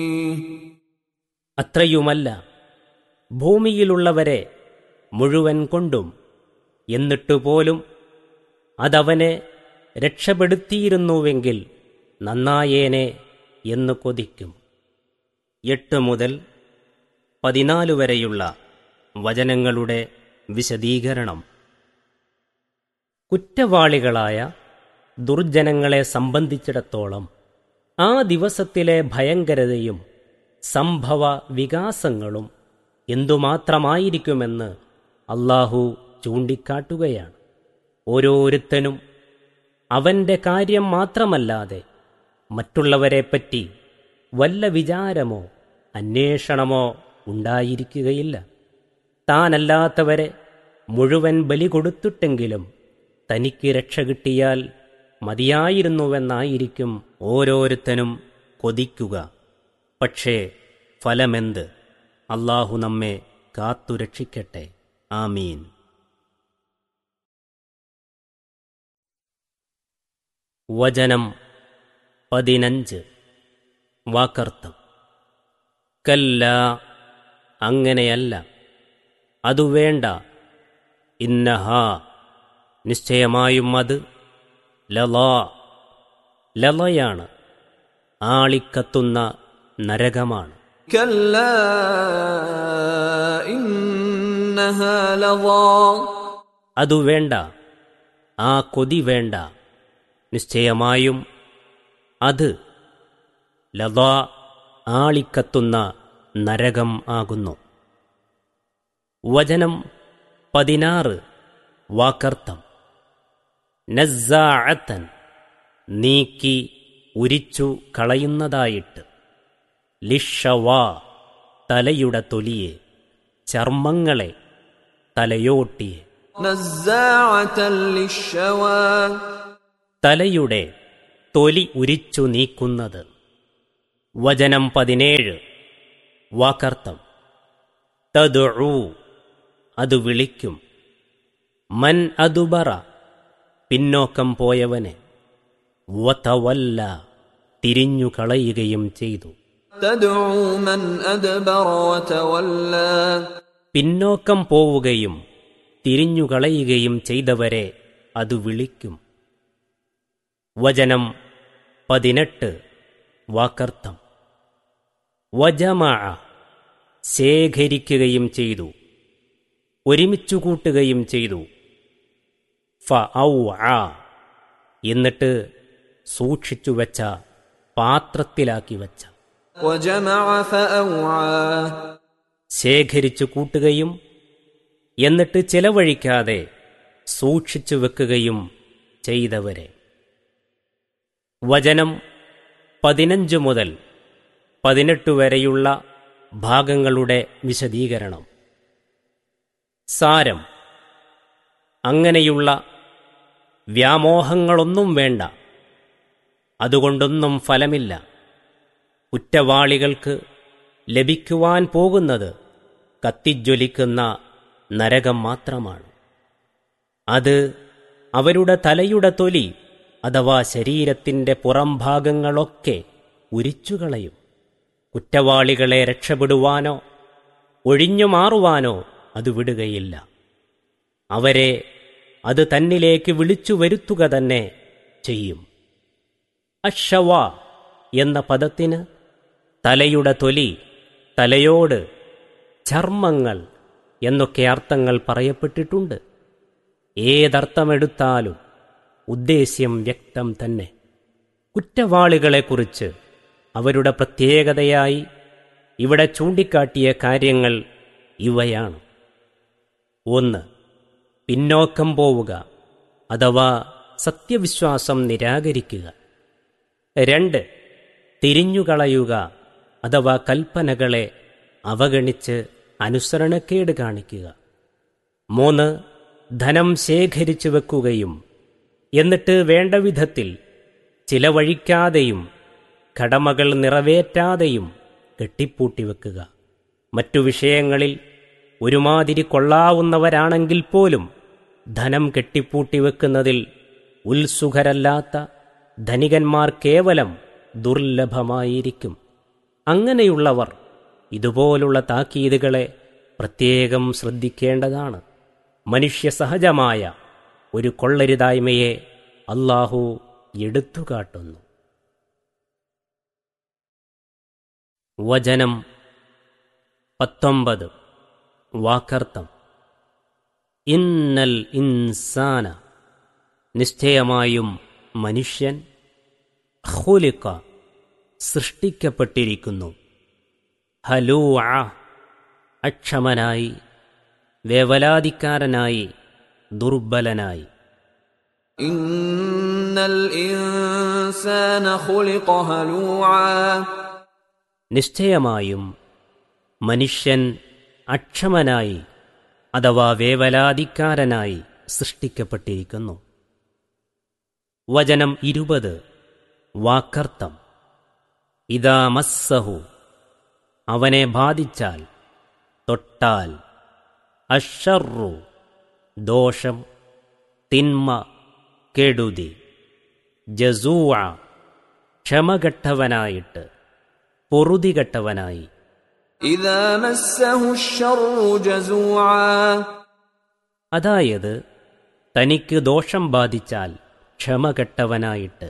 അത്രയുമല്ല ഭൂമിയിലുള്ളവരെ മുഴുവൻ കൊണ്ടും എന്നിട്ടുപോലും അതവനെ രക്ഷപ്പെടുത്തിയിരുന്നുവെങ്കിൽ നന്നായേനെ എന്ന് കൊതിക്കും എട്ട് മുതൽ പതിനാല് വരെയുള്ള വചനങ്ങളുടെ വിശദീകരണം കുറ്റവാളികളായ ദുർജനങ്ങളെ സംബന്ധിച്ചിടത്തോളം ആ ദിവസത്തിലെ ഭയങ്കരതയും സംഭവ വികാസങ്ങളും എന്തുമാത്രമായിരിക്കുമെന്ന് അള്ളാഹു ചൂണ്ടിക്കാട്ടുകയാണ് ഓരോരുത്തനും അവന്റെ കാര്യം മാത്രമല്ലാതെ മറ്റുള്ളവരെപ്പറ്റി വല്ല വിചാരമോ അന്വേഷണമോ ഉണ്ടായിരിക്കുകയില്ല താനല്ലാത്തവരെ മുഴുവൻ ബലി കൊടുത്തിട്ടെങ്കിലും തനിക്ക് രക്ഷ കിട്ടിയാൽ മതിയായിരുന്നുവെന്നായിരിക്കും ഓരോരുത്തനും കൊതിക്കുക പക്ഷേ ഫലമെന്ത് അള്ളാഹു നമ്മെ കാത്തുരക്ഷിക്കട്ടെ ആമീൻ വചനം പതിനഞ്ച് വാക്കർത്ഥം കല്ല അങ്ങനെയല്ല അതു വേണ്ട ഇന്നഹ നിശ്ചയമായും അത് ലലാ ലലയാണ് ആളിക്കത്തുന്ന നരകമാണ് كلا إنها لظى അതു വേണ്ട ആ കൊതി വേണ്ട നിശ്ചയമായും അത് ലതാ ആളിക്കത്തുന്ന നരകം ആകുന്നു വചനം പതിനാറ് വാക്കർത്ഥം നസ്സാഅത്തൻ നീക്കി ഉരിച്ചു കളയുന്നതായിട്ട് ലിഷവാ തലയുടെ തൊലിയെ ചർമ്മങ്ങളെ തലയോട്ടിയെ نزاعة للشوى തലയുടെ തൊലി ഉരിച്ചു നീക്കുന്നത് വചനം പതിനേഴ് വാക്കർത്ഥം തദുഊ അത് വിളിക്കും മൻ അതുബറ പിന്നോക്കം പോയവനെ വതവല്ല തിരിഞ്ഞു കളയുകയും ചെയ്തു تدعو من أدبر وتولى പിന്നോക്കം പോവുകയും തിരിഞ്ഞു കളയുകയും ചെയ്തവരെ അത് വിളിക്കും വചനം പതിനെട്ട് വാക്കർത്ഥം വജമാ ശേഖരിക്കുകയും ചെയ്തു ഒരുമിച്ചു കൂട്ടുകയും ചെയ്തു ഫ ഔ ആ എന്നിട്ട് സൂക്ഷിച്ചു വച്ച പാത്രത്തിലാക്കി വച്ച وجمع فأوعى ശേഖരിച്ചു കൂട്ടുകയും എന്നിട്ട് ചെലവഴിക്കാതെ സൂക്ഷിച്ചു വെക്കുകയും ചെയ്തവരെ വചനം പതിനഞ്ച് മുതൽ പതിനെട്ട് വരെയുള്ള ഭാഗങ്ങളുടെ വിശദീകരണം സാരം അങ്ങനെയുള്ള വ്യാമോഹങ്ങളൊന്നും വേണ്ട അതുകൊണ്ടൊന്നും ഫലമില്ല കുറ്റവാളികൾക്ക് ലഭിക്കുവാൻ പോകുന്നത് കത്തിജ്വലിക്കുന്ന നരകം മാത്രമാണ് അത് അവരുടെ തലയുടെ തൊലി അഥവാ ശരീരത്തിൻ്റെ പുറംഭാഗങ്ങളൊക്കെ ഉരിച്ചുകളയും കുറ്റവാളികളെ രക്ഷപ്പെടുവാനോ ഒഴിഞ്ഞു മാറുവാനോ അത് വിടുകയില്ല അവരെ അത് തന്നിലേക്ക് വിളിച്ചു വരുത്തുക തന്നെ ചെയ്യും അഷവ എന്ന പദത്തിന് തലയുടെ തൊലി തലയോട് ചർമ്മങ്ങൾ എന്നൊക്കെ അർത്ഥങ്ങൾ പറയപ്പെട്ടിട്ടുണ്ട് ഏതർത്ഥമെടുത്താലും ഉദ്ദേശ്യം വ്യക്തം തന്നെ കുറ്റവാളികളെക്കുറിച്ച് അവരുടെ പ്രത്യേകതയായി ഇവിടെ ചൂണ്ടിക്കാട്ടിയ കാര്യങ്ങൾ ഇവയാണ് ഒന്ന് പിന്നോക്കം പോവുക അഥവാ സത്യവിശ്വാസം നിരാകരിക്കുക രണ്ട് തിരിഞ്ഞുകളയുക അഥവാ കൽപ്പനകളെ അവഗണിച്ച് അനുസരണക്കേട് കാണിക്കുക മൂന്ന് ധനം ശേഖരിച്ചു വെക്കുകയും എന്നിട്ട് വേണ്ട വിധത്തിൽ ചിലവഴിക്കാതെയും കടമകൾ നിറവേറ്റാതെയും കെട്ടിപ്പൂട്ടി വെക്കുക മറ്റു വിഷയങ്ങളിൽ ഒരുമാതിരി കൊള്ളാവുന്നവരാണെങ്കിൽ പോലും ധനം കെട്ടിപ്പൂട്ടി വെക്കുന്നതിൽ ഉത്സുഖരല്ലാത്ത ധനികന്മാർ കേവലം ദുർലഭമായിരിക്കും അങ്ങനെയുള്ളവർ ഇതുപോലുള്ള താക്കീതുകളെ പ്രത്യേകം ശ്രദ്ധിക്കേണ്ടതാണ് മനുഷ്യ സഹജമായ ഒരു കൊള്ളരുതായ്മയെ അള്ളാഹു എടുത്തുകാട്ടുന്നു വചനം പത്തൊമ്പത് വാക്കർത്ഥം ഇന്നൽ ഇൻസാന നിശ്ചയമായും മനുഷ്യൻ ഹുലിക്ക സൃഷ്ടിക്കപ്പെട്ടിരിക്കുന്നു ഹലൂ അക്ഷമനായി വേവലാതിക്കാരനായി ദുർബലനായി إن الإنسان خلق هلوعا നിശ്ചയമായും മനുഷ്യൻ അക്ഷമനായി അഥവാ വേവലാതിക്കാരനായി സൃഷ്ടിക്കപ്പെട്ടിരിക്കുന്നു വചനം ഇരുപത് വാക്കർത്ഥം ഇതാ മസ്സഹു അവനെ ബാധിച്ചാൽ തൊട്ടാൽ അഷറു ദോഷം തിന്മ കെടുതി ജസൂഅ ക്ഷമകെട്ടവനായിട്ട് പൊറുതികെട്ടവനായി إذا مسه الشر جزوعا അതായത് തനിക്ക് ദോഷം ബാധിച്ചാൽ ക്ഷമകെട്ടവനായിട്ട്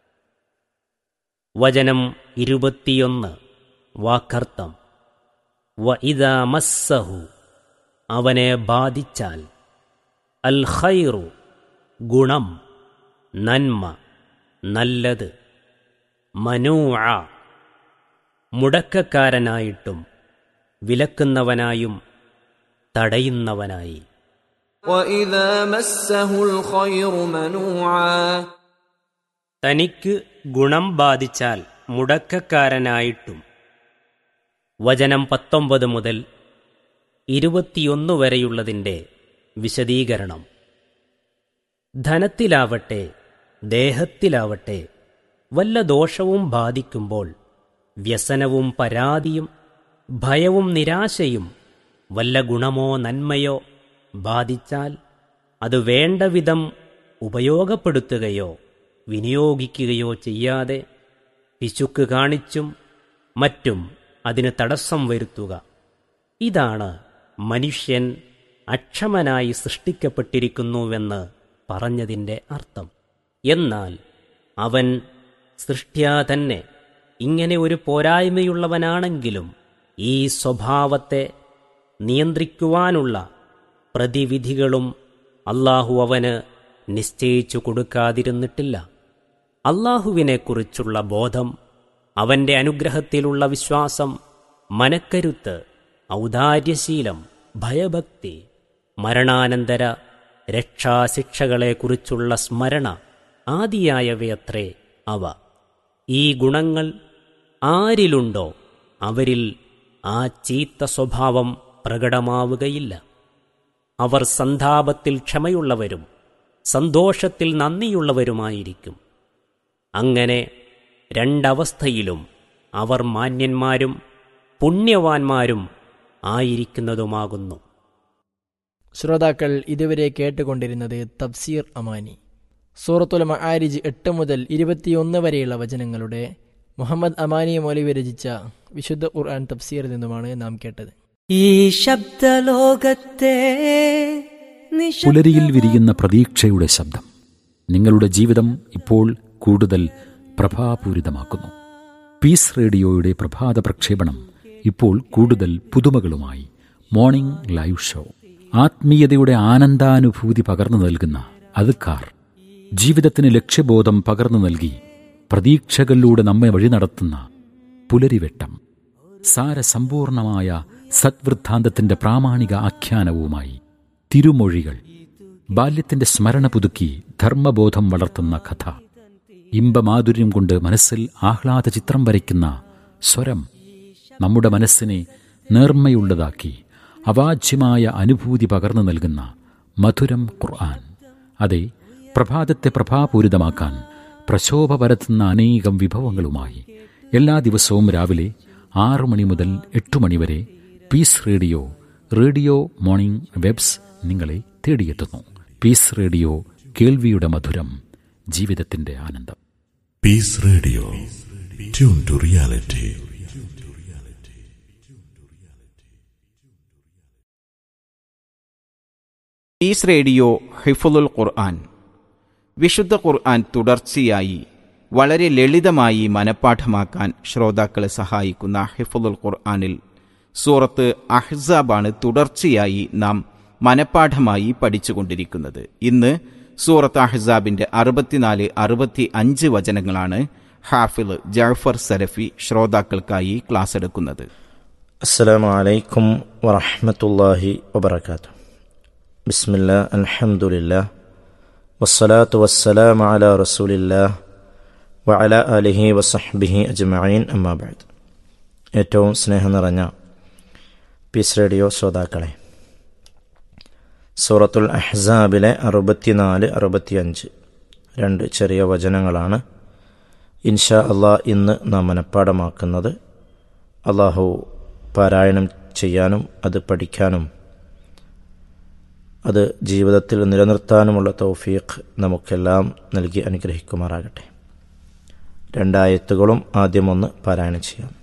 വചനം ഇരുപത്തിയൊന്ന് വാക്കർത്ഥം വ ഇതാ മസ്സഹു അവനെ ബാധിച്ചാൽ അൽ ഖൈറു ഗുണം നന്മ നല്ലത് മനൂഅ മുടക്കക്കാരനായിട്ടും വിലക്കുന്നവനായും തടയുന്നവനായി وإذا مسه الخير منوعا തനിക്ക് ഗുണം ബാധിച്ചാൽ മുടക്കക്കാരനായിട്ടും വചനം പത്തൊമ്പത് മുതൽ ഇരുപത്തിയൊന്ന് വരെയുള്ളതിൻ്റെ വിശദീകരണം ധനത്തിലാവട്ടെ ദേഹത്തിലാവട്ടെ വല്ല ദോഷവും ബാധിക്കുമ്പോൾ വ്യസനവും പരാതിയും ഭയവും നിരാശയും വല്ല ഗുണമോ നന്മയോ ബാധിച്ചാൽ അത് വേണ്ട വിധം ഉപയോഗപ്പെടുത്തുകയോ വിനിയോഗിക്കുകയോ ചെയ്യാതെ പിശുക്ക് കാണിച്ചും മറ്റും അതിന് തടസ്സം വരുത്തുക ഇതാണ് മനുഷ്യൻ അക്ഷമനായി സൃഷ്ടിക്കപ്പെട്ടിരിക്കുന്നുവെന്ന് പറഞ്ഞതിൻ്റെ അർത്ഥം എന്നാൽ അവൻ സൃഷ്ട്യാ തന്നെ ഇങ്ങനെ ഒരു പോരായ്മയുള്ളവനാണെങ്കിലും ഈ സ്വഭാവത്തെ നിയന്ത്രിക്കുവാനുള്ള പ്രതിവിധികളും അള്ളാഹു അവന് നിശ്ചയിച്ചു കൊടുക്കാതിരുന്നിട്ടില്ല അള്ളാഹുവിനെക്കുറിച്ചുള്ള ബോധം അവന്റെ അനുഗ്രഹത്തിലുള്ള വിശ്വാസം മനക്കരുത്ത് ഔദാര്യശീലം ഭയഭക്തി മരണാനന്തര രക്ഷാശിക്ഷകളെക്കുറിച്ചുള്ള സ്മരണ ആദിയായവയത്രേ അവ ഈ ഗുണങ്ങൾ ആരിലുണ്ടോ അവരിൽ ആ ചീത്ത സ്വഭാവം പ്രകടമാവുകയില്ല അവർ സന്താപത്തിൽ ക്ഷമയുള്ളവരും സന്തോഷത്തിൽ നന്ദിയുള്ളവരുമായിരിക്കും അങ്ങനെ രണ്ടവസ്ഥയിലും അവർ മാന്യന്മാരും പുണ്യവാന്മാരും ആയിരിക്കുന്നതുമാകുന്നു ശ്രോതാക്കൾ ഇതുവരെ കേട്ടുകൊണ്ടിരുന്നത് തഫ്സീർ അമാനി സൂറത്തുൽ മആരിജ് എട്ട് മുതൽ ഇരുപത്തിയൊന്ന് വരെയുള്ള വചനങ്ങളുടെ മുഹമ്മദ് അമാനി മൗലവി രചിച്ച വിശുദ്ധ ഖുർആൻ തഫ്സീറിൽ നിന്നുമാണ് നാം കേട്ടത് ഈ ശബ്ദലോകത്തെ നിശബ്ദ- പുലരിയിൽ വിരിയുന്ന പ്രതീക്ഷയുടെ ശബ്ദം നിങ്ങളുടെ ജീവിതം ഇപ്പോൾ കൂടുതൽ പ്രഭാപൂരിതമാക്കുന്നു പീസ് റേഡിയോയുടെ പ്രഭാത പ്രക്ഷേപണം ഇപ്പോൾ കൂടുതൽ പുതുമകളുമായി മോർണിംഗ് ലൈവ് ഷോ ആത്മീയതയുടെ ആനന്ദാനുഭൂതി പകർന്നു നൽകുന്ന അതുക്കാർ ജീവിതത്തിന് ലക്ഷ്യബോധം പകർന്നു നൽകി പ്രതീക്ഷകളിലൂടെ നമ്മെ വഴി നടത്തുന്ന പുലരിവെട്ടം സാരസമ്പൂർണമായ സദ്വൃത്താന്തത്തിന്റെ പ്രാമാണിക ആഖ്യാനവുമായി തിരുമൊഴികൾ ബാല്യത്തിന്റെ സ്മരണ പുതുക്കി ധർമ്മബോധം വളർത്തുന്ന കഥ ഇമ്പമാധുര്യം കൊണ്ട് മനസ്സിൽ ആഹ്ലാദ ചിത്രം വരയ്ക്കുന്ന സ്വരം നമ്മുടെ മനസ്സിനെ നേർമ്മയുള്ളതാക്കി അവാച്യമായ അനുഭൂതി പകർന്നു നൽകുന്ന മധുരം ഖുർആൻ അതെ പ്രഭാതത്തെ പ്രഭാപൂരിതമാക്കാൻ പ്രശോഭ പരത്തുന്ന അനേകം വിഭവങ്ങളുമായി എല്ലാ ദിവസവും രാവിലെ ആറു മണി മുതൽ എട്ടു മണി വരെ peace radio radio morning waves നിങ്ങളെ തേടിയെത്തുന്നു പീസ് റേഡിയോ കേൾവിയുടെ മധുരം ജീവിതത്തിന്റെ ആനന്ദം Peace Radio. Tune to reality. Peace radio ഹിഫുലുൽ ഖുർആൻ വിശുദ്ധ ഖുർആൻ തുടർച്ചയായി വളരെ ലളിതമായി മനഃപ്പാഠമാക്കാൻ ശ്രോതാക്കളെ സഹായിക്കുന്ന ഹിഫുലുൽ ഖുർആനിൽ സൂറത്ത് അഹ്സാബാണ് തുടർച്ചയായി നാം മനഃപ്പാഠമായി പഠിച്ചുകൊണ്ടിരിക്കുന്നത് ഇന്ന് സൂറത്ത് അഹ്സാബിന്റെ അറുപത്തിനാല് അറുപത്തി അഞ്ച് വചനങ്ങളാണ് ഹാഫിൽ ജാഫർ സരഫി ശ്രോതാക്കൾക്കായി ക്ലാസ് എടുക്കുന്നത് السلام عليكم ورحمة الله وبركاته بسم الله الحمد لله والصلاة والسلام على رسول الله وعلى آله وصحبه أجمعين أما بعد ഏറ്റവും സ്നേഹം നിറഞ്ഞ പീസ് റേഡിയോ ശ്രോതാക്കളെ സൂറത്തുൽ അഹ്സാബിലെ അറുപത്തിനാല് അറുപത്തിയഞ്ച് രണ്ട് ചെറിയ വചനങ്ങളാണ് ഇൻഷാ അള്ളാ ഇന്ന് നാം മനഃപ്പാടമാക്കുന്നത് അള്ളാഹു പാരായണം ചെയ്യാനും അത് പഠിക്കാനും അത് ജീവിതത്തിൽ നിലനിർത്താനുമുള്ള തൗഫീഖ് നമുക്കെല്ലാം നൽകി അനുഗ്രഹിക്കുമാറാകട്ടെ രണ്ടായത്തുകളും ആദ്യം ഒന്ന് പാരായണം ചെയ്യാം